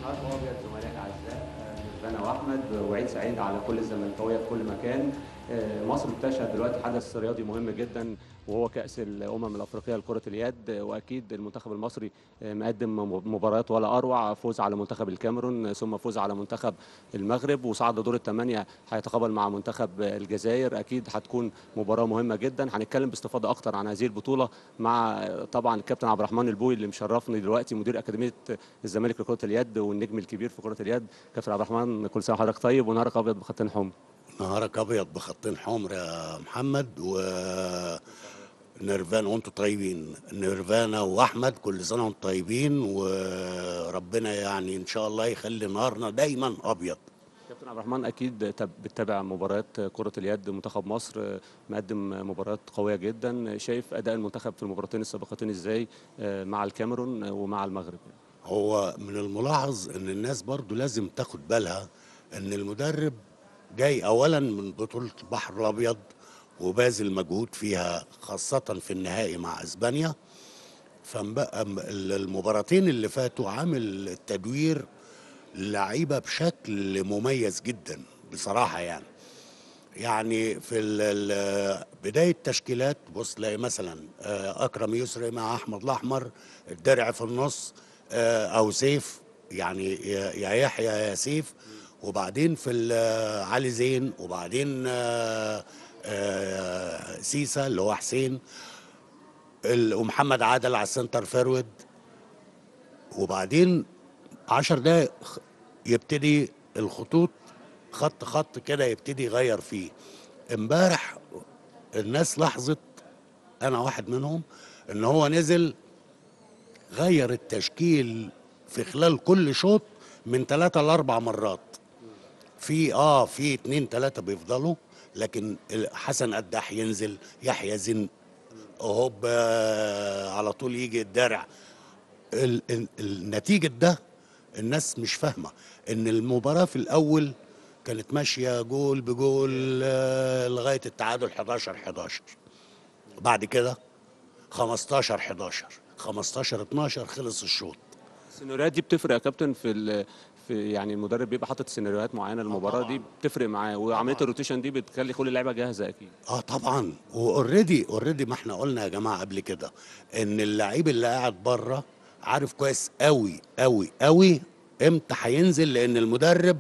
نهار ابيض زملائي الاعزاء رنا واحمد وعيد سعيد على كل الزملكاويه في كل مكان آه، مصر بتشهد دلوقتي حدث رياضي مهم جدا وهو كاس الامم الافريقيه لكره اليد واكيد المنتخب المصري آه، مقدم مباريات ولا اروع فوز على منتخب الكاميرون ثم فوز على منتخب المغرب وصعد دور الثمانيه هيتقابل مع منتخب الجزائر اكيد هتكون مباراه مهمه جدا هنتكلم باستفاضه اكتر عن هذه البطوله مع آه، طبعا الكابتن عبد الرحمن البوي اللي مشرفني دلوقتي مدير اكاديميه الزمالك لكره اليد والنجم الكبير في كره اليد كابتن عبد الرحمن كل سنه وحضرتك طيب ونهارك ابيض بخط حمر نهارك ابيض بخطين حمر يا محمد و نيرفانا وانتم طيبين نيرفانا واحمد كل سنه وانتم طيبين وربنا يعني ان شاء الله يخلي نهارنا دايما ابيض كابتن عبد الرحمن اكيد تب- بتتابع مباريات كره اليد منتخب مصر مقدم مباريات قويه جدا شايف اداء المنتخب في المباراتين السابقتين ازاي آه، مع الكاميرون ومع المغرب هو من الملاحظ ان الناس برضو لازم تاخد بالها ان المدرب جاي اولا من بطولة البحر الابيض وباذل مجهود فيها خاصة في النهائي مع اسبانيا فبقى المباراتين اللي فاتوا عامل التدوير لعيبة بشكل مميز جدا بصراحة يعني يعني في ال- ال- بداية التشكيلات بص تلاقي مثلا آه، أكرم يسري مع أحمد الأحمر الدرع في النص آه، أو سيف يعني يا يا يحيى يا سيف وبعدين في ال- علي زين وبعدين آه، آه، سيسا اللي هو حسين ال- ومحمد عادل على السنتر فيرود وبعدين عشر دقايق خ- يبتدي الخطوط خط خط كده يبتدي يغير فيه امبارح الناس لاحظت انا واحد منهم ان هو نزل غير التشكيل في خلال كل شوط من ثلاثة لأربع مرات في اه في اتنين تلاتة بيفضلوا لكن ال- حسن قداح ينزل يحيى زين هوب آه، على طول يجي الدرع ال- ال- النتيجة ده الناس مش فاهمة ان المباراة في الاول كانت ماشية جول بجول آه، لغاية التعادل 11 11 بعد كده 15 11 15 12 خلص الشوط السيناريوهات دي بتفرق يا كابتن في ال... في يعني المدرب بيبقى حاطط سيناريوهات معينه للمباراه دي بتفرق معاه وعمليه الروتيشن دي بتخلي كل اللعيبه جاهزه اكيد اه طبعا واوريدي اوريدي ما احنا قلنا يا جماعه قبل كده ان اللعيب اللي قاعد بره عارف كويس قوي قوي قوي امتى هينزل لان المدرب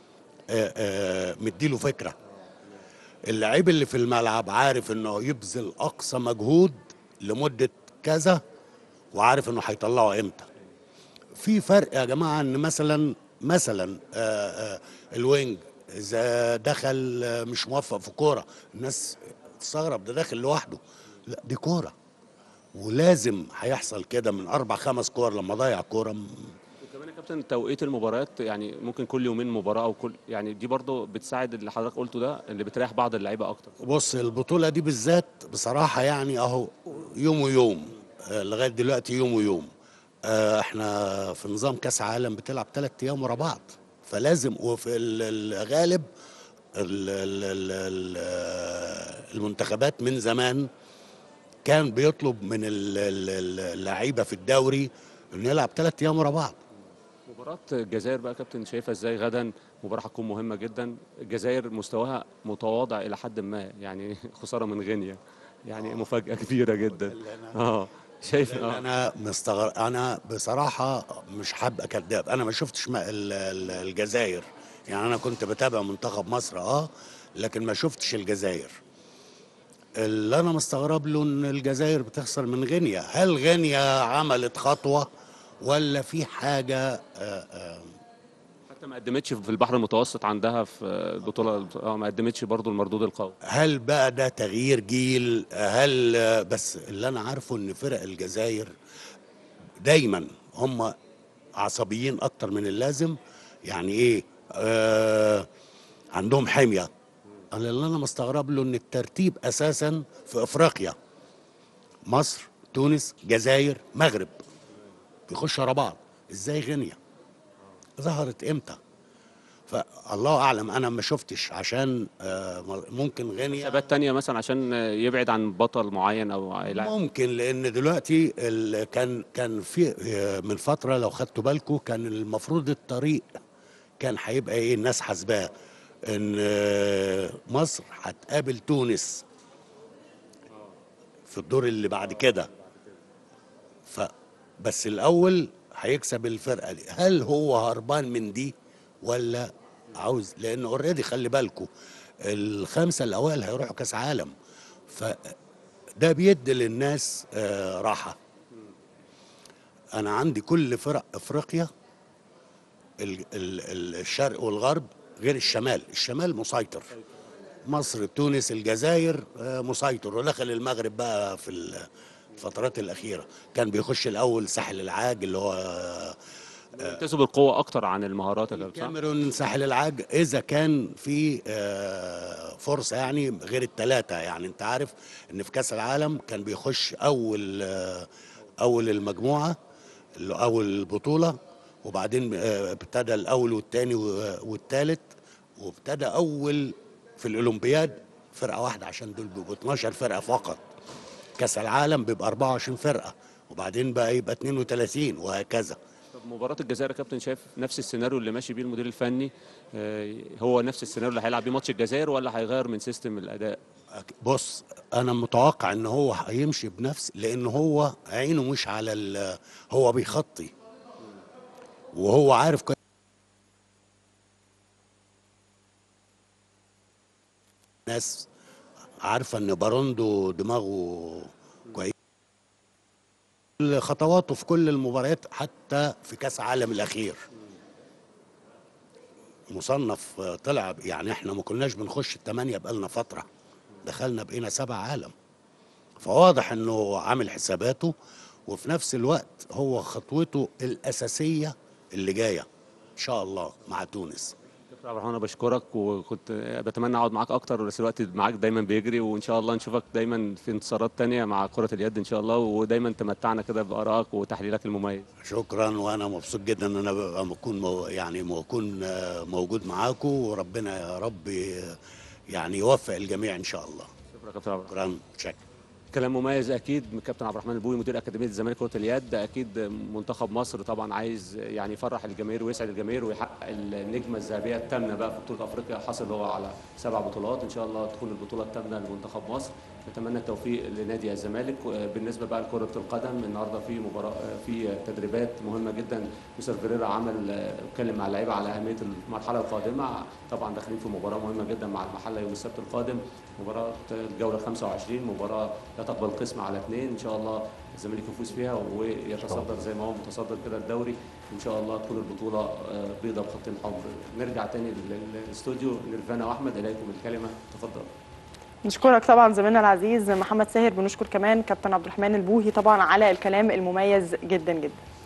آه آه مديله فكره اللعيب اللي في الملعب عارف انه يبذل اقصى مجهود لمده كذا وعارف انه هيطلعه امتى في فرق يا جماعه ان مثلا مثلا آه آه الوينج اذا دخل آه، مش موفق في كوره الناس تستغرب ده داخل لوحده لا دي كوره ولازم هيحصل كده من اربع خمس كور لما ضيع كوره م- وكمان يا كابتن توقيت المباريات يعني ممكن كل يومين مباراه او كل يعني دي برضو بتساعد اللي حضرتك قلته ده اللي بتريح بعض اللعيبه اكتر بص البطوله دي بالذات بصراحه يعني اهو يوم ويوم آه، لغايه دلوقتي يوم ويوم آه، احنا في نظام كاس عالم بتلعب ثلاث ايام ورا بعض فلازم وفي ال- الغالب ال- ال- ال- ال- آه، المنتخبات من زمان كان بيطلب من ال- ال- ال- اللعيبه في الدوري انه يلعب ثلاث ايام ورا بعض مباراه الجزائر بقى يا كابتن شايفها ازاي غدا مباراه هتكون مهمه جدا الجزائر مستواها متواضع الى حد ما يعني خساره من غينيا يعني مفاجاه كبيره جدا اه شايف لأن اه انا مستغرب انا بصراحه مش حابب كذاب انا ما شفتش ما ال- ال- الجزائر يعني انا كنت بتابع منتخب مصر اه لكن ما شفتش الجزائر اللي انا مستغرب له ان الجزائر بتخسر من غينيا هل غينيا عملت خطوه ولا في حاجه آه آه حتى ما قدمتش في البحر المتوسط عندها في البطوله اه ما قدمتش برضو المردود القوي هل بقى ده تغيير جيل هل بس اللي انا عارفه ان فرق الجزائر دايما هم عصبيين اكتر من اللازم يعني ايه آه عندهم حميه انا اللي انا مستغرب له ان الترتيب اساسا في افريقيا مصر تونس جزائر مغرب بيخشوا ورا بعض ازاي غينيا ظهرت امتى فالله اعلم انا ما شفتش عشان آه، ممكن غينيا حسابات تانية مثلا عشان يبعد عن بطل معين او لاعب ممكن لان دلوقتي ال- كان كان في من فتره لو خدتوا بالكم كان المفروض الطريق كان هيبقى ايه الناس حاسباه ان آه، مصر هتقابل تونس في الدور اللي بعد كده ف بس الاول هيكسب الفرقه دي هل هو هربان من دي ولا عاوز لان اوريدي خلي بالكم الخمسه الاوائل هيروحوا كاس عالم فده بيدي للناس آه، راحه انا عندي كل فرق افريقيا ال- ال- الشرق والغرب غير الشمال الشمال مسيطر مصر تونس الجزائر آه، مسيطر ودخل المغرب بقى في الفترات الأخيرة كان بيخش الأول ساحل العاج اللي هو آه، بيمتازوا بالقوه اكتر عن المهارات اللي صح؟ كاميرون ساحل العاج إذا كان في آه، فرصة يعني غير الثلاثة يعني أنت عارف إن في كأس العالم كان بيخش أول آه، أول المجموعة اللي أول البطولة وبعدين آه، ابتدى الأول والثاني والثالث وابتدى أول في الأولمبياد فرقة واحدة عشان دول بيبقوا 12 فرقة فقط كأس العالم بيبقى 24 فرقة وبعدين بقى يبقى 32 وهكذا طب مباراة الجزائر يا كابتن شايف نفس السيناريو اللي ماشي بيه المدير الفني آه، هو نفس السيناريو اللي هيلعب بيه ماتش الجزائر ولا هيغير من سيستم الاداء؟ بص انا متوقع ان هو هيمشي بنفس لان هو عينه مش على ال- هو بيخطي وهو عارف كويس ناس عارفه ان باروندو دماغه كويس خطواته في كل المباريات حتى في كاس عالم الاخير مصنف آه، طلع يعني احنا ما كناش بنخش الثمانية بقالنا فترة دخلنا بقينا سبع عالم فواضح انه عامل حساباته وفي نفس الوقت هو خطوته الأساسية اللي جاية إن شاء الله مع تونس كابتن عبد الرحمن انا بشكرك وكنت بتمنى اقعد معاك اكتر بس الوقت معاك دايما بيجري وان شاء الله نشوفك دايما في انتصارات تانية مع كرة اليد ان شاء الله ودايما تمتعنا كده بارائك وتحليلك المميز شكرا وانا مبسوط جدا ان انا ببقى بكون مو يعني بكون آه، موجود معاكم وربنا يا رب ي- يعني يوفق الجميع ان شاء الله شكرا يا كابتن عبد الرحمن شكرا شكرا كلام مميز اكيد من كابتن عبد الرحمن البوي مدير اكاديميه الزمالك كره اليد اكيد منتخب مصر طبعا عايز يعني يفرح الجماهير ويسعد الجماهير ويحقق النجمه الذهبيه الثامنه بقى في بطوله افريقيا حصل هو على سبع بطولات ان شاء الله تكون البطوله الثامنه لمنتخب مصر نتمنى التوفيق لنادي الزمالك بالنسبه بقى لكره القدم النهارده في مباراه في تدريبات مهمه جدا مستر فيريرا عمل اتكلم مع اللعيبه على اهميه المرحله القادمه طبعا داخلين في مباراه مهمه جدا مع المحله يوم السبت القادم مباراه الجوله 25 مباراه لا تقبل قسم على اثنين ان شاء الله الزمالك يفوز فيها ويتصدر زي ما هو متصدر كده الدوري ان شاء الله تكون البطوله آه، بيضه بخطين حمر نرجع تاني للاستوديو نيرفانا واحمد اليكم الكلمه تفضل نشكرك طبعا زميلنا العزيز محمد ساهر بنشكر كمان كابتن عبد الرحمن البوهي طبعا على الكلام المميز جدا جدا